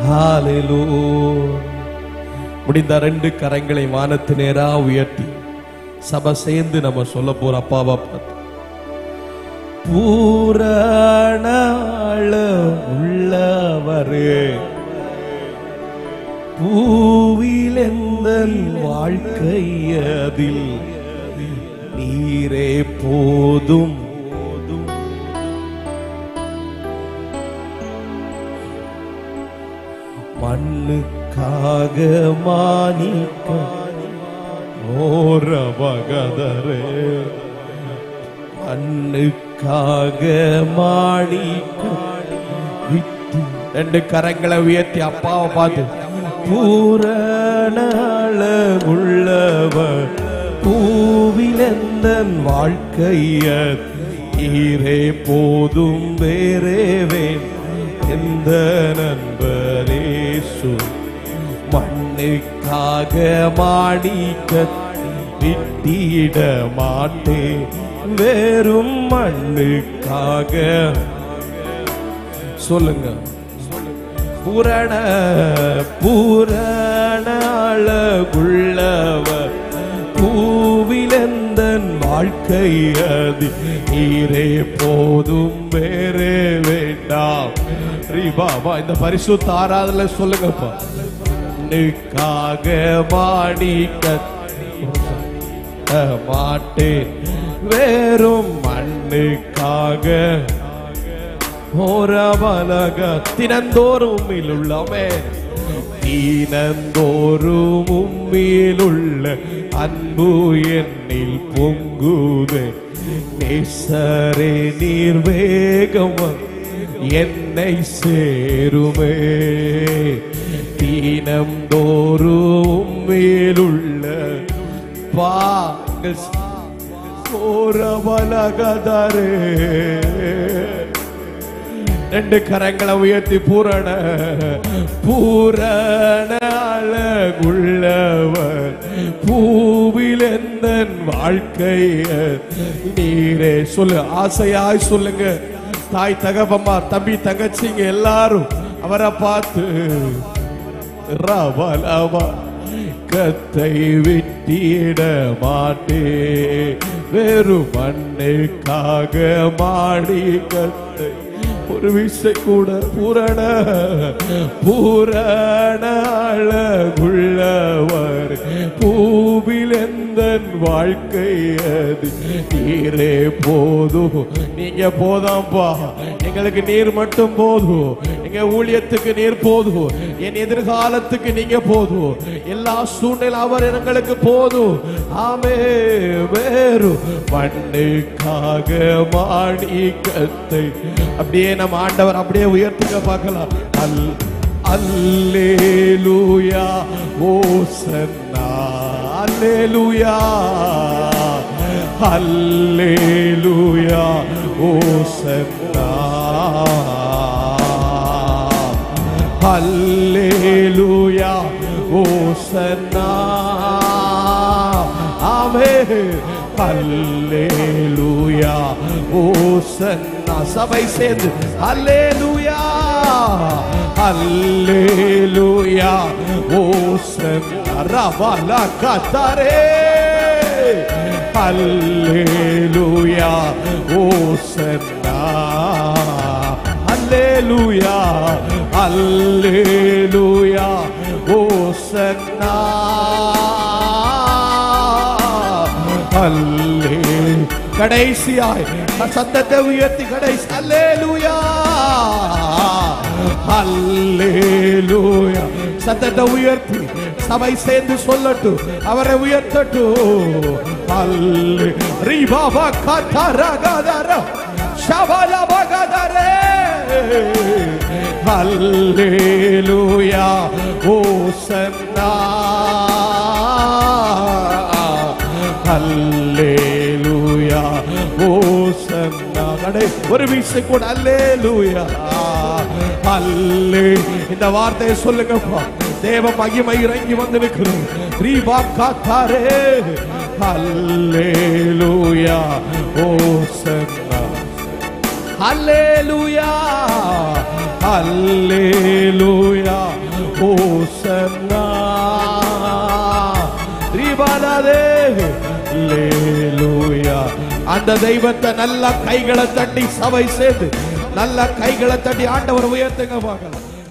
ஹalleluya முடிந்த ரெண்டு கரங்களை வானத்து நேரா உயர்த்தி சபை சேர்ந்து நம்ம சொல்ல போற அப்பாவா பார்த்து பூரணாள உள்ளவரே பூவில் எந்த வாழ்க்கையதில் நீரே போதும் மண்ணுக்காக மாணிக்க ஓரவகதரே மண்ணுக்காக மாணிக்க விட்டு ரெண்டு கரங்களை உயர்த்தி அப்பாவை பார்த்து பூரண உள்ளவர் பூவிலந்தன் வாழ்க்கைய ஈரே போதும் வேறே வேன் எந்த நண்பரேசு மண்ணுக்காக மாணிக்க விட்டிட மாட்டேன் வெறும் மண்ணுக்காக சொல்லுங்க பூரண பூரண அழகுள்ளவர் பூவிலந்தன் வாழ்க்கை அது நீரே போதும் வேறே வேண்டாம் பாபா இந்த பரிசுத்த ஆராதனை சொல்லுங்கப்பா மண்ணுக்காக மாணிக்க மாட்டேன் வெறும் மண்ணுக்காக ஓரவலக தினந்தோறும் உம்மிலுள்ளமே தீனந்தோறும் உம்மிலுள்ள அன்பு என்னில் பொங்குதே நேசரே நீர் வேகம் வந்து என்னை சேருமே தீனந்தோறும் உம்மிலுள்ள பாங்கள் ஓரவலகதரே ரெண்டு கரங்களை உயர்த்தி பூரண பூரண அழகுள்ளவர் பூவில் எந்தன் வாழ்க்கைய நீரே சொல்லு ஆசையாய் சொல்லுங்க தாய் தகப்பம்மா தம்பி தங்கச்சிங்க எல்லாரும் அவரை பார்த்து ரவலவா கத்தை விட்டிட மாட்டே வெறும் மண்ணுக்காக மாடி கத்தை ஒரு விசை கூட பூரண பூரண அழகுள்ளவர் பூவில் எந்தன் வாழ்க்கை அது நீரே போதும் நீங்க போதாம்பா எங்களுக்கு நீர் மட்டும் போதும் எங்க ஊழியத்துக்கு நீர் போதும் என் எதிர்காலத்துக்கு நீங்க போதும் எல்லா சூழ்நிலை அவர் எங்களுக்கு போதும் ஆமே வேறு மண்ணுக்காக மாணிக்கத்தை அப்படியே நம்ம ஆண்டவர் அப்படியே உயர்த்துங்க பார்க்கலாம் அல் அல்லேலூயா ஓசன்னா அல்லேலூயா அல்லேலூயா ஓசன்னா அல்லேலூயா ஓசன்னா ஆமே அல்லேலூயா ஓசன்னா சபை சேர்ந்து அல்லேலூயா அல்லேலூயா ஓசன்னா ரவலா கத்தரே அல்லேலூயா ஓசன்னா அல்லேலூயா அல்லேலூயா ஓசன்னா அல்லே கடைசியாய் சத்தத்தை உயர்த்தி கடைசி அல்லேலூயா அல்லேலூயா சத்தத்தை உயர்த்தி சபை சேர்ந்து சொல்லட்டும் அவரை உயர்த்தட்டும் அல்லே ரீபாபா கதரகதர ஷபலபகதரே அல்லேலூயா ஓசன்னா அல்லேலூயா ஓசன்னா கடை ஒரு வீசை கூட அல்லேலூயா அல்லே இந்த வார்த்தையை சொல்லுங்கப்பா தேவ மகிமை இறங்கி வந்திருக்கிறோம் ரீபா காத்தாரே அல்லேலூயா ஓசன்னா அல்லேலூயா அல்லேலூயா ஓசன்னா ரிபலதே அல்லேலூயா அந்த தெய்வத்தை நல்ல கைகளை தட்டி சபை சேர்ந்து நல்ல கைகளை தட்டி ஆண்டவர் உயர்த்துங்க பார்க்கலாம்